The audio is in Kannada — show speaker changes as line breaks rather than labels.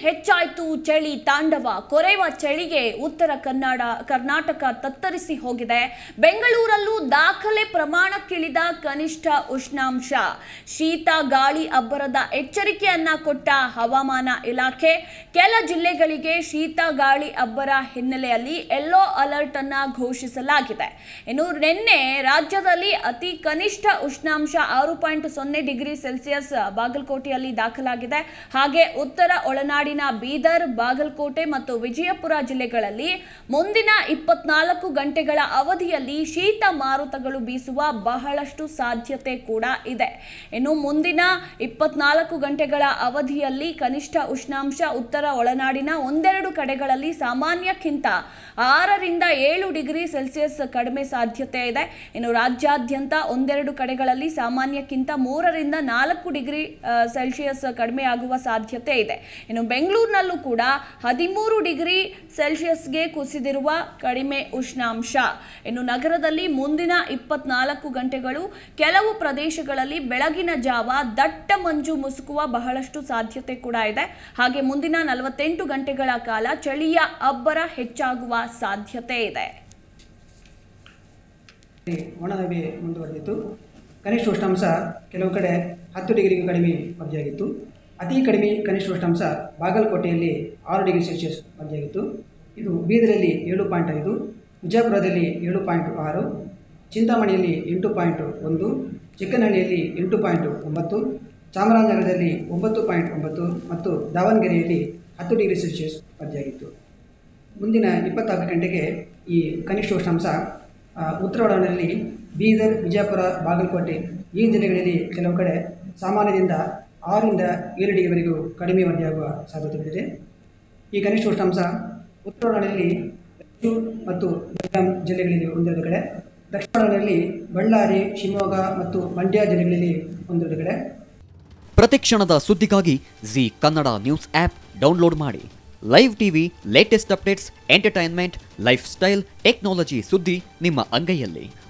ಹೆಚ್ಚಾಯ್ತು ಚಳಿ ತಾಂಡವ ಕೊರೆವ ಚಳಿಗೆ ಉತ್ತರ ಕನ್ನಡ ಕರ್ನಾಟಕ ತತ್ತರಿಸಿ ಹೋಗಿದೆ ಬೆಂಗಳೂರಲ್ಲೂ ದಾಖಲೆ ಪ್ರಮಾಣಕ್ಕಿಳಿದ ಕನಿಷ್ಠ ಉಷ್ಣಾಂಶ ಶೀತ ಗಾಳಿ ಅಬ್ಬರದ ಎಚ್ಚರಿಕೆಯನ್ನ ಕೊಟ್ಟ ಹವಾಮಾನ ಇಲಾಖೆ ಕೆಲ ಜಿಲ್ಲೆಗಳಿಗೆ ಶೀತ ಗಾಳಿ ಅಬ್ಬರ ಹಿನ್ನೆಲೆಯಲ್ಲಿ ಯೆಲ್ಲೋ ಅಲರ್ಟ್ ಅನ್ನ ಘೋಷಿಸಲಾಗಿದೆ ಇನ್ನು ನಿನ್ನೆ ರಾಜ್ಯದಲ್ಲಿ ಅತಿ ಕನಿಷ್ಠ ಉಷ್ಣಾಂಶ ಆರು ಪಾಯಿಂಟ್ ಸೊನ್ನೆ ಡಿಗ್ರಿ ಸೆಲ್ಸಿಯಸ್ ಬಾಗಲಕೋಟೆಯಲ್ಲಿ ದಾಖಲಾಗಿದೆ ಹಾಗೆ ಉತ್ತರ ಒಳನಾಡಿನ ಬೀದರ್ ಬಾಗಲಕೋಟೆ ಮತ್ತು ವಿಜಯಪುರ ಜಿಲ್ಲೆಗಳಲ್ಲಿ ಮುಂದಿನ ಇಪ್ಪತ್ನಾಲ್ಕು ಗಂಟೆಗಳ ಅವಧಿಯಲ್ಲಿ ಶೀತ ಮಾರುತಗಳು ಬೀಸುವ ಬಹಳಷ್ಟು ಸಾಧ್ಯತೆ ಕೂಡ ಇದೆ ಇನ್ನು ಮುಂದಿನ ಇಪ್ಪತ್ನಾಲ್ಕು ಗಂಟೆಗಳ ಅವಧಿಯಲ್ಲಿ ಕನಿಷ್ಠ ಉಷ್ಣಾಂಶ ಉತ್ತರ ಒಳನಾಡಿನ ಒಂದೆರಡು ಕಡೆಗಳಲ್ಲಿ ಸಾಮಾನ್ಯಕ್ಕಿಂತ ಆರರಿಂದ ಏಳು ಡಿಗ್ರಿ ಸೆಲ್ಸಿಯಸ್ ಕಡಿಮೆ ಸಾಧ್ಯತೆ ಇದೆ ಇನ್ನು ರಾಜ್ಯಾದ್ಯಂತ ಒಂದೆರಡು ಕಡೆಗಳಲ್ಲಿ ಸಾಮಾನ್ಯಕ್ಕಿಂತ ಮೂರರಿಂದ ನಾಲ್ಕು ಡಿಗ್ರಿ ಆ, ಸೆಲ್ಸಿಯಸ್ ಕಡಿಮೆ ಆಗುವ ಸಾಧ್ಯತೆ ಇದೆ ಇನ್ನು ಬೆಂಗಳೂರಿನಲ್ಲೂ ಕೂಡ ಹದಿಮೂರು ಡಿಗ್ರಿ ಸೆಲ್ಸಿಯಸ್ಗೆ ಕುಸಿದಿರುವ ಕಡಿಮೆ ಉಷ್ಣಾಂಶ ಇನ್ನು ನಗರದಲ್ಲಿ ಮುಂದಿನ ಇಪ್ಪತ್ನಾಲ್ಕು ಗಂಟೆಗಳು ಕೆಲವು ಪ್ರದೇಶಗಳಲ್ಲಿ ಬೆಳಗಿನ ಜಾವ ದಟ್ಟ ಮಂಜು ಮುಸುಕುವ ಬಹಳಷ್ಟು ಸಾಧ್ಯತೆ ಕೂಡ ಇದೆ ಹಾಗೆ ಮುಂದಿನ ನಲವತ್ತೆಂಟು ಗಂಟೆಗಳ ಕಾಲ ಚಳಿಯ ಅಬ್ಬರ ಹೆಚ್ಚಾಗುವ ಸಾಧ್ಯತೆ ಇದೆ
ಒಣಹವೆ ಮುಂದುವರೆದಿತ್ತು ಕನಿಷ್ಠ ಉಷ್ಣಾಂಶ ಕೆಲವು ಕಡೆ ಹತ್ತು ಡಿಗ್ರಿಗೂ ಕಡಿಮೆ ವರದಿಯಾಗಿತ್ತು ಅತಿ ಕಡಿಮೆ ಕನಿಷ್ಠ ಉಷ್ಣಾಂಶ ಬಾಗಲಕೋಟೆಯಲ್ಲಿ ಆರು ಡಿಗ್ರಿ ಸೆಲ್ಸಿಯಸ್ ವರದಿಯಾಗಿತ್ತು ಇದು ಬೀದರಲ್ಲಿ ಏಳು ಪಾಯಿಂಟ್ ಐದು ವಿಜಯಪುರದಲ್ಲಿ ಏಳು ಪಾಯಿಂಟ್ ಆರು ಚಿಂತಾಮಣಿಯಲ್ಲಿ ಎಂಟು ಪಾಯಿಂಟ್ ಒಂದು ಚಿಕ್ಕನಹಳ್ಳಿಯಲ್ಲಿ ಎಂಟು ಪಾಯಿಂಟ್ ಒಂಬತ್ತು ಚಾಮರಾಜನಗರದಲ್ಲಿ ಒಂಬತ್ತು ಪಾಯಿಂಟ್ ಒಂಬತ್ತು ಮತ್ತು ದಾವಣಗೆರೆಯಲ್ಲಿ ಹತ್ತು ಡಿಗ್ರಿ ಸೆಲ್ಸಿಯಸ್ ವರದಿಯಾಗಿತ್ತು ಮುಂದಿನ ಇಪ್ಪತ್ನಾಲ್ಕು ಗಂಟೆಗೆ ಈ ಕನಿಷ್ಠ ಉಷ್ಣಾಂಶ ಆ, ಉತ್ತರ ಒಳನಾಡಿನಲ್ಲಿ ಬೀದರ್ ವಿಜಯಪುರ ಬಾಗಲಕೋಟೆ ಈ ಜಿಲ್ಲೆಗಳಲ್ಲಿ ಕೆಲವು ಕಡೆ ಸಾಮಾನ್ಯದಿಂದ ಆರರಿಂದ ಏಳು ಡಿಗ್ರಿವರೆಗೂ ಕಡಿಮೆ ವರದಿಯಾಗುವ ಸಾಧ್ಯತೆಗಳಿದೆ ಈ ಕನಿಷ್ಠ ಉಷ್ಣಾಂಶ ಉತ್ತರ ಒಳನಾಡಿನಲ್ಲಿ ರಾಯಚೂರು ಮತ್ತು ಬೆಳಗಾಂ ಜಿಲ್ಲೆಗಳಲ್ಲಿ ಒಂದೆರಡು ಕಡೆ ದಕ್ಷಿಣ ಒಳನಾಡಿನಲ್ಲಿ ಬಳ್ಳಾರಿ ಶಿವಮೊಗ್ಗ ಮತ್ತು ಮಂಡ್ಯ ಜಿಲ್ಲೆಗಳಲ್ಲಿ ಒಂದೆರಡು ಕಡೆ
ಪ್ರತಿಕ್ಷಣದ ಸುದ್ದಿಗಾಗಿ Zee Kannada news app download ಮಾಡಿ live TV latest updates entertainment lifestyle technology ಸುದ್ದಿ ನಿಮ್ಮ ಅಂಗೈಯಲ್ಲಿ